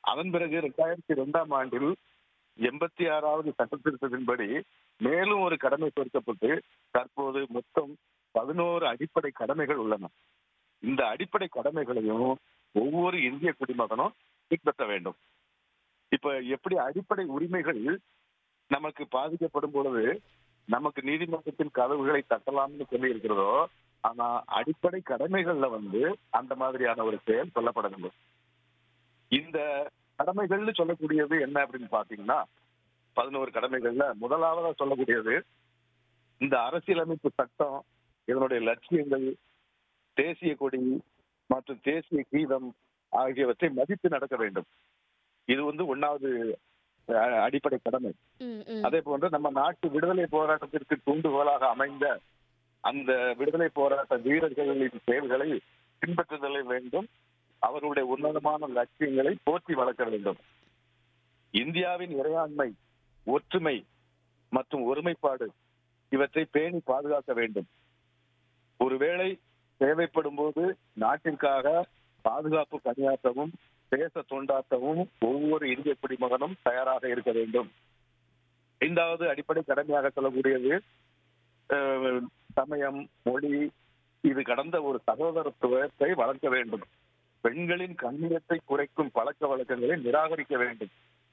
அதன் பிறகு இரண்டாயிரத்தி இரண்டாம் ஆண்டில் எண்பத்தி ஆறாவது சட்ட திருத்தத்தின்படி மேலும் ஒரு கடமை சேர்க்கப்பட்டு தற்போது மொத்தம் பதினோரு அடிப்படை கடமைகள் உள்ளன இந்த அடிப்படை கடமைகளையும் ஒவ்வொரு இந்திய குடிமகனும் பின்பற்ற வேண்டும் இப்ப எப்படி அடிப்படை உரிமைகள் நமக்கு பாதிக்கப்படும் பொழுது நமக்கு நீதிமன்றத்தின் கதவுகளை தட்டலாம்னு சொல்லி இருக்கிறதோ ஆனா அடிப்படை கடமைகள்ல வந்து அந்த மாதிரியான ஒரு செயல் சொல்லப்படவில்லை இந்த கடமைகள்னு சொல்லக்கூடியது என்ன அப்படின்னு பாத்தீங்கன்னா பதினோரு கடமைகள்ல முதலாவதா சொல்லக்கூடியது இந்த அரசியலமைப்பு சட்டம் இதனுடைய லட்சியங்கள் தேசிய கொடி மற்றும் தேசிய கீதம் ஆகியவற்றை மதித்து நடக்க வேண்டும் இது வந்து ஒன்னாவது அஹ், அடிப்படை கடமை ம், ம். அதே போன்று நம்ம நாட்டு விடுதலை போராட்டத்திற்கு தூண்டுகோலாக அமைந்த அந்த விடுதலை போராட்ட வீரர்களின் செயல்களை பின்பற்றுதலை வேண்டும் அவர்களுடைய உன்னதமான லட்சியங்களை போற்றி வளர்க்க வேண்டும் இந்தியாவின் இறையாண்மை ஒற்றுமை மற்றும் ஒருமைப்பாடு இவற்றை பேணி பாதுகாக்க வேண்டும் ஒருவேளை தேவைப்படும் போது நாட்டிற்காக பாதுகாப்பு பணியாற்றவும் தேச தொண்டாற்றவும் ஒவ்வொரு இந்திய குடிமகனும் தயாராக இருக்க வேண்டும் ஐந்தாவது அடிப்படை கடமையாக சொல்லக்கூடியது அஹ், சமயம் மொழி இது கடந்த ஒரு சகோதரத்துவத்தை வளர்க்க வேண்டும் பெண்களின் கண்ணியத்தை குறைக்கும் பழக்க வழக்கங்களை நிராகரிக்க வேண்டும்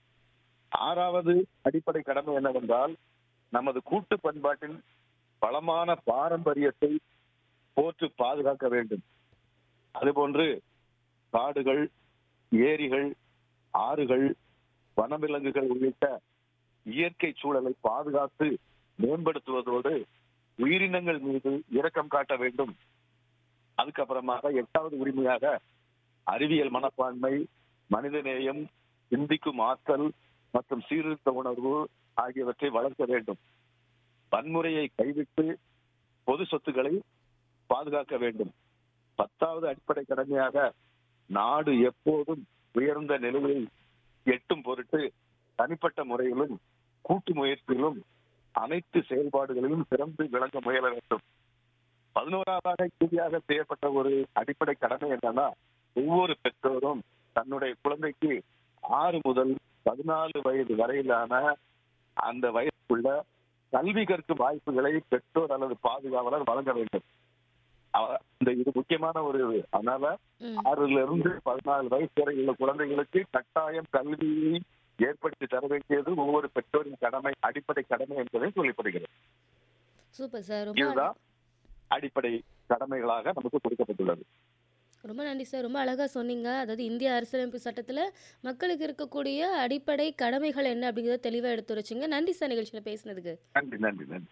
ஆறாவது அடிப்படை கடமை என்னவென்றால் நமது கூட்டு பண்பாட்டின் பலமான பாரம்பரியத்தை போற்று பாதுகாக்க வேண்டும் அதுபோன்று காடுகள் ஏரிகள் ஆறுகள் வனவிலங்குகள் உள்ளிட்ட இயற்கை சூழலை பாதுகாத்து மேம்படுத்துவதோடு உயிரினங்கள் மீது இரக்கம் காட்ட வேண்டும் அதுக்கப்புறமாக எட்டாவது உரிமையாக அறிவியல் மனப்பான்மை மனிதநேயம் சிந்திக்கும் ஆற்றல் மற்றும் சீர்திருத்த உணர்வு ஆகியவற்றை வளர்க்க வேண்டும் வன்முறையை கைவிட்டு பொது சொத்துக்களை பாதுகாக்க வேண்டும் பத்தாவது அடிப்படை கடமையாக நாடு எப்போதும் உயர்ந்த நிலையை எட்டும் பொருட்டு தனிப்பட்ட முறையிலும் கூட்டு முயற்சியிலும் அனைத்து செயல்பாடுகளிலும் சிறந்து விளங்க முயல வேண்டும் பதினோராவதாக இறுதியாக செய்யப்பட்ட ஒரு அடிப்படை கடமை என்னன்னா ஒவ்வொரு பெற்றோரும் தன்னுடைய குழந்தைக்கு ஆறு முதல் பதினாலு வயது வரையிலான அந்த வயதுக்குள்ள கல்வி கற்கும் வாய்ப்புகளை பெற்றோர் அல்லது பாதுகாவலர் வழங்க வேண்டும் அவ- இந்த இது முக்கியமான ஒரு அதனால ம். ஆறுல இருந்து பதினாலு வயசு வரை உள்ள குழந்தைகளுக்கு கட்டாயம் கல்வியை ஏற்படுத்தி தர வேண்டியது ஒவ்வொரு பெற்றோரின் கடமை அடிப்படை கடமை என்பதை சொல்லப்படுகிறது சூப்பர் சார் ரொம்ப இதுதான் அடிப்படை கடமைகளாக நமக்கு கொடுக்கப்பட்டுள்ளது ரொம்ப நன்றி சார் ரொம்ப அழகாக சொன்னீங்க அதாவது இந்திய அரசியலமைப்பு சட்டத்தில் மக்களுக்கு இருக்கக்கூடிய அடிப்படை கடமைகள் என்ன அப்படிங்கிறத தெளிவாக எடுத்துரைச்சிங்க நன்றி சார் நிகழ்ச்சியில் பேசினதுக்கு நன்றி நன்றி நன்றி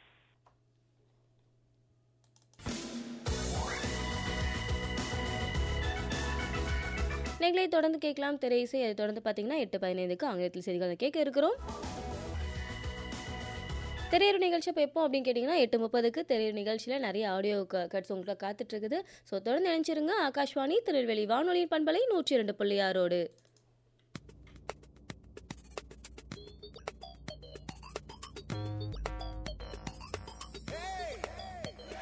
நீங்களே தொடர்ந்து கேட்கலாம் திரை இசை அதை தொடர்ந்து பார்த்தீங்கன்னா எட்டு பதினைந்துக்கு ஆங்கிலத்தில் செய்திகள் கேட்க இருக்கிறோம் திரையர் நிகழ்ச்சி இப்போ எப்போ அப்படின்னு கேட்டிங்கன்னா எட்டு முப்பதுக்கு திரையர் நிகழ்ச்சியில் நிறைய ஆடியோ கட்ஸ் உங்களுக்கு காத்துட்ருக்குது ஸோ தொடர்ந்து நினைச்சிருங்க ஆகாஷ்வாணி திருநெல்வேலி வானொலியின் பண்பலை நூற்றி இரண்டு புள்ளி ஆறோடு